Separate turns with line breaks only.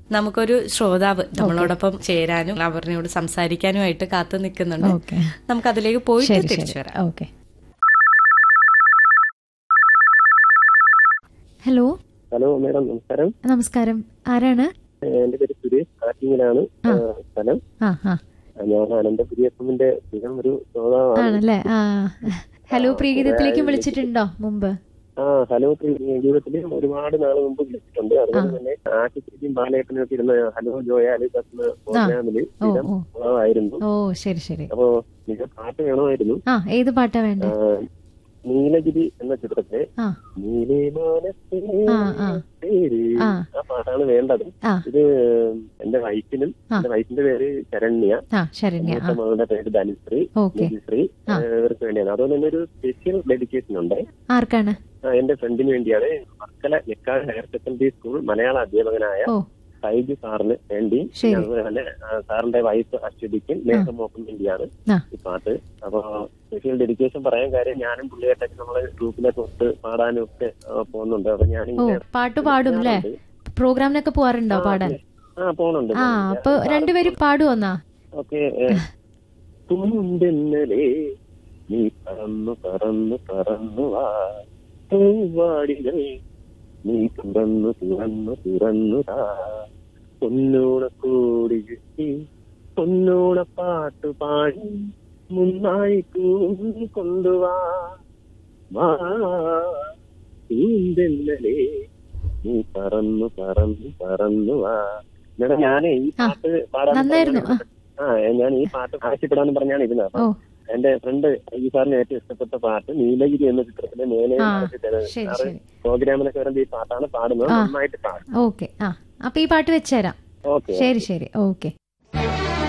നമുക്കൊരു ശ്രോതാവ് നമ്മളോടൊപ്പം ചേരാനും ലവറിനോട് സംസാരിക്കാനുമായിട്ട് കാത്തു നിൽക്കുന്നുണ്ട്
ഓക്കെ
നമുക്ക് അതിലേക്ക് പോയിട്ട്
ശരി
തിരിച്ചു
ശരി
വരാം
ഓക്കെ ഹലോ
ഹലോ മേഡം നമസ്കാരം
നമസ്കാരം ആരാണ്
ഏഹ് എന്റെ പേര് സുരേഷ് കാറ്റിങ്ങിലാണ്
ആ.
ഏഹ് സ്ഥലം
ആ ആ
ഞാൻ അനന്തപുരി എഫ് എമ്മിന്റെ സ്ഥിരം ഒരു ശ്രോതാവാണ്
ആണല്ലേ ആ ഹലോ
ആ,
പ്രീഗീതത്തിലേക്ക്
കുറേ
വിളിച്ചിട്ടുണ്ടോ മുമ്പ്
ആ ഹലോ ജീവിതത്തിൽ ഒരുപാട് നാൾ മുമ്പ് വിളിച്ചിട്ടുണ്ട് അതുപോലെ
ആ.
തന്നെ ആശുപത്രിയും ബാലയേട്ടനും ഒക്കെ ഇരുന്ന ഹലോ ജോയാലി എന്ന പ്രോഗ്രാമില്
ഓ
സ്ഥിരം
ഓ
ശ്രോതാവായിരുന്നു
ഓ ശരി ശരി
അപ്പോ നിങ്ങൾ പാട്ട് വേണമായിരുന്നു
ആ ഏത് പാട്ടാ വേണ്ടേ
ആ, നീലഗിരി എന്ന ചിത്രത്തിലെ
ആ
നീലേ മാനസേ
ആ, ആ.
പേര്
ആ.
ആ പാട്ടാണ് വേണ്ടത്
ആ
ഇത് എന്റെ വൈഫിനും
ആ.
എന്റെ വൈഫിന്റെ പേര് ശരണ്യ
ആ ശരണ്യ
മൂത്ത
ആ
മകളുടെ പേര് ധനുശ്രീ
ഓക്കെ
നിധിശ്രീ
ആ.
ഏഹ് ഇവർക്ക് വേണ്ടിയാണ് അതുപോലെ തന്നെ ഒരു സ്പെഷ്യൽ ഡെഡിക്കേഷൻ ഉണ്ട്
ആർക്കാണ്
ആ, എന്റെ ഫ്രണ്ടിന് വേണ്ടിയാണ് മക്കളെ എക്കാട് ഹയർ സെക്കൻഡറി സ്കൂൾ മലയാള അധ്യാപകനായ
ഓ
സൈജു സാറിന് വേണ്ടി
ശരി.
അതുപോലെ തന്നെ ആ, സാറിന്റെ വൈഫ് അശ്വതിക്കും ലേഖമോക്കും വേണ്ടിയാണ്
ആ.
ഈ പാട്ട് അപ്പൊ സ്പെഷ്യൽ ഡെഡിക്കേഷൻ പറയാൻ കാര്യം ഞാനും പുള്ളിയായിട്ടൊക്കെ നമ്മളെ ഗ്രൂപ്പിലൊക്കെ ഒത്ത് പാടാനും ഒക്കെ ആ, പോകുന്നുണ്ട് അപ്പൊ
ഓ
ഞാനിങ്ങനെ
പാട്ട് പാടും അല്ലേ പ്രോഗ്രാമിനൊക്കെ പോവാറുണ്ടോ
ആ,
പാടാൻ
ആ പോണുണ്ട്
ആ അപ്പൊ രണ്ടുപേരും പാടുവന്നാ
ഓക്കെ തുമ്പെന്നലേ നീ പറന്നു പറന്നു പറന്നു വാ പൂവാടികൾ നീ തുറന്നു തുറന്നു തുറന്നു താ പൊന്നോണക്കോടി ചുറ്റി പൊന്നോണ പാട്ടു പാടി മുന്നായി കൂടി കൊണ്ടുവാ വാ പൂന്തെന്നലേ നീ പറന്നു പറന്നു പറന്നു വാ മേഡം ഞാനേ ഈ
ആ,
പാട്ട് പാടാൻ
നന്നായിരുന്നു. ആ.
ആ ഞാൻ ഈ പാട്ട് ആവശ്യപ്പെടാന്ന് പറഞ്ഞാണ് ഇരുന്നത് അപ്പൊ
ഓ
എന്റെ ഫ്രണ്ട് ഈ സാറിന് ഏറ്റവും ഇഷ്ടപ്പെട്ട പാട്ട് നീലഗിരി എന്ന ചിത്രത്തിലെ മേലെ
ആ,
നടത്തി തരുന്നത്.
ശരി
സാറ്
ശരി
പ്രോഗ്രാമിലൊക്കെ വരുമ്പോ ഈ പാട്ടാണ് പാടുന്നത്
ആ.
നന്നായിട്ട് പാടും
ഓക്കെ ആ അപ്പൊ ഈ പാട്ട് വെച്ചുതരാം
ഓക്കെ
ശരി ശരി ഓക്കെ